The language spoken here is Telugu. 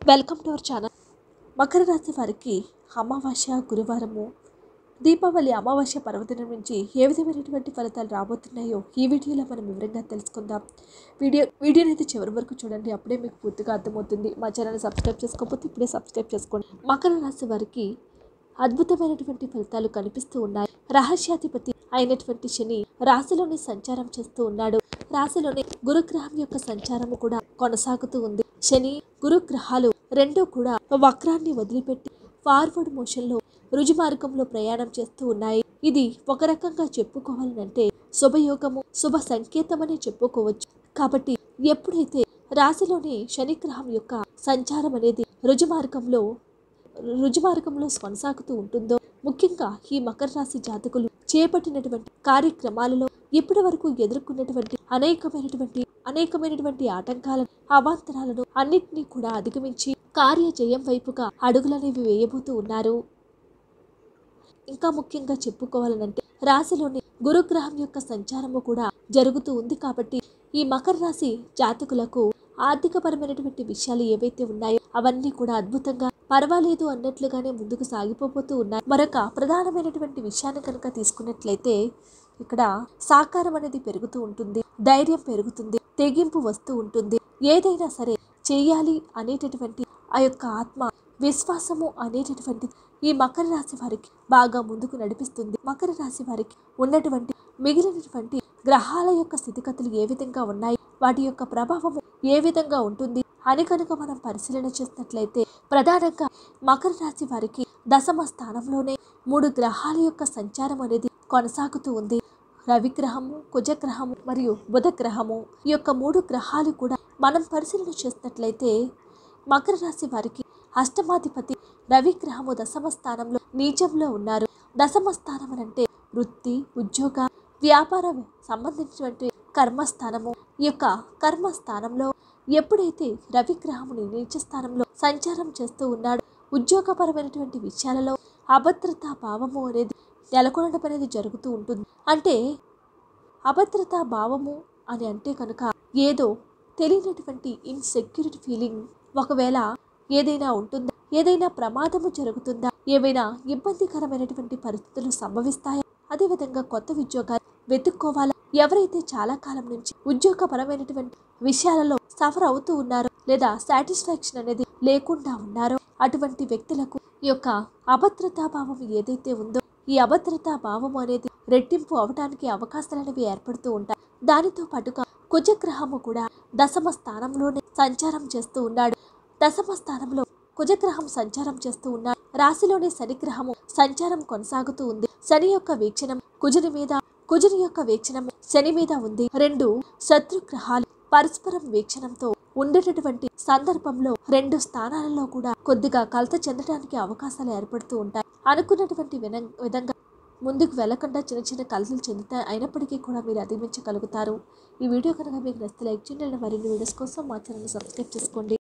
వెల్కమ్ టు అవర్ ఛానల్ మకర రాశి వారికి అమావాస్య గురువారము దీపావళి అమావాస్య పర్వదినం నుంచి ఏ విధమైనటువంటి ఫలితాలు రాబోతున్నాయో ఈ వీడియోలో మనం వివరంగా తెలుసుకుందాం వీడియో వీడియోని అయితే చివరి వరకు చూడండి అప్పుడే మీకు పూర్తిగా అర్థమవుతుంది మా ఛానల్ సబ్స్క్రైబ్ చేసుకోకపోతే ఇప్పుడే సబ్స్క్రైబ్ చేసుకోండి మకర రాశి వారికి అద్భుతమైనటువంటి ఫలితాలు కనిపిస్తూ ఉన్నాయి రహస్యాధిపతి అయినటువంటి శని రాశిలోని సంచారం చేస్తూ ఉన్నాడు రాశిలోని గురుగ్రహం యొక్క సంచారము కూడా కొనసాగుతూ ఉంది శని గురుగ్రహాలు రెండూ కూడా వక్రాన్ని వదిలిపెట్టి ఫార్వర్డ్ మోషన్లో రుజుమార్గంలో ప్రయాణం చేస్తూ ఉన్నాయి ఇది ఒక రకంగా చెప్పుకోవాలనంటే శుభయోగము శుభ సంకేతమని చెప్పుకోవచ్చు కాబట్టి ఎప్పుడైతే రాశిలోని శనిగ్రహం యొక్క సంచారం అనేది రుజుమార్గంలో రుజుమార్గంలో కొనసాగుతూ ఉంటుందో ముఖ్యంగా ఈ మకర రాశి జాతకులు చేపట్టినటువంటి కార్యక్రమాలలో ఇప్పటి వరకు ఎదుర్కొన్నటువంటి అనేకమైనటువంటి అనేకమైనటువంటి ఆటంకాలను అవాంతరాలను అన్నిటినీ కూడా అధిగమించి కార్య జయం వైపుగా అడుగులనేవి వేయబోతూ ఉన్నారు ఇంకా ముఖ్యంగా చెప్పుకోవాలనంటే రాశిలోని గురుగ్రహం యొక్క సంచారము కూడా జరుగుతూ ఉంది కాబట్టి ఈ మకర రాశి జాతకులకు ఆర్థికపరమైనటువంటి విషయాలు ఏవైతే ఉన్నాయో అవన్నీ కూడా అద్భుతంగా పర్వాలేదు అన్నట్లుగానే ముందుకు సాగిపోతూ ఉన్నాయి మరొక ప్రధానమైనటువంటి విషయాన్ని కనుక తీసుకున్నట్లయితే ఇక్కడ సాకారం అనేది పెరుగుతూ ఉంటుంది ధైర్యం పెరుగుతుంది తెగింపు వస్తూ ఉంటుంది ఏదైనా సరే చేయాలి అనేటటువంటి ఆ యొక్క ఆత్మ విశ్వాసము అనేటటువంటి ఈ మకర రాశి వారికి బాగా ముందుకు నడిపిస్తుంది మకర రాశి వారికి ఉన్నటువంటి మిగిలినటువంటి గ్రహాల యొక్క స్థితిగతులు ఏ విధంగా ఉన్నాయి వాటి యొక్క ప్రభావము ఏ విధంగా ఉంటుంది అని కనుక మనం పరిశీలన చేసినట్లయితే ప్రధానంగా మకర రాశి వారికి దశమ స్థానంలోనే మూడు గ్రహాల యొక్క సంచారం అనేది కొనసాగుతూ ఉంది రవిగ్రహము కుజగ్రహము మరియు బుధగ్రహము ఈ యొక్క మూడు గ్రహాలు కూడా మనం పరిశీలన చేసినట్లయితే మకర రాశి వారికి అష్టమాధిపతి రవిగ్రహము దశమ స్థానంలో నీచంలో ఉన్నారు దశమ స్థానం అంటే వృత్తి ఉద్యోగ వ్యాపార సంబంధించినటువంటి కర్మస్థానము ఈ యొక్క కర్మస్థానంలో ఎప్పుడైతే రవిగ్రహముని నీచ స్థానంలో సంచారం చేస్తూ ఉన్నాడు ఉద్యోగపరమైనటువంటి విషయాలలో అభద్రతా భావము అనేది నెలకొనడం అనేది జరుగుతూ ఉంటుంది అంటే అభద్రతా భావము అని అంటే కనుక ఏదో తెలియనటువంటి ఇన్సెక్యూరిటీ ఫీలింగ్ ఒకవేళ ఏదైనా ఉంటుందా ఏదైనా ప్రమాదము జరుగుతుందా ఏవైనా ఇబ్బందికరమైనటువంటి పరిస్థితులు సంభవిస్తాయా అదేవిధంగా కొత్త ఉద్యోగాలు వెతుక్కోవాలా ఎవరైతే చాలా కాలం నుంచి ఉద్యోగపరమైనటువంటి విషయాలలో సఫర్ అవుతూ ఉన్నారో లేదా సాటిస్ఫాక్షన్ అనేది లేకుండా ఉన్నారో అటువంటి వ్యక్తులకు ఈ యొక్క అభద్రతా భావం ఏదైతే ఉందో ఈ అభద్రతా భావం అనేది రెట్టింపు అవటానికి అవకాశాలు అనేవి ఏర్పడుతూ ఉంటాయి దానితో పాటుగా కుజగ్రహము కూడా దశమ స్థానంలోనే సంచారం చేస్తూ ఉన్నాడు దశమ స్థానంలో కుజగ్రహం సంచారం చేస్తూ ఉన్నాడు రాశిలోని శనిగ్రహము సంచారం కొనసాగుతూ ఉంది శని యొక్క వీక్షణం కుజుని మీద కుజుని యొక్క వీక్షణం శని మీద ఉంది రెండు శత్రుగ్రహాలు పరస్పరం వీక్షణంతో ఉండేటటువంటి సందర్భంలో రెండు స్థానాలలో కూడా కొద్దిగా కలత చెందడానికి అవకాశాలు ఏర్పడుతూ ఉంటాయి అనుకున్నటువంటి విన- విధంగా ముందుకు వెళ్లకుండా చిన్న చిన్న కలతలు చెందుతాయి అయినప్పటికీ కూడా మీరు అధిగమించగలుగుతారు ఈ వీడియో కనుక మీకు నచ్చితే లైక్ చేయండి మరిన్ని వీడియోస్ కోసం మా ఛానల్ సబ్స్క్రైబ్ చేసుకోండి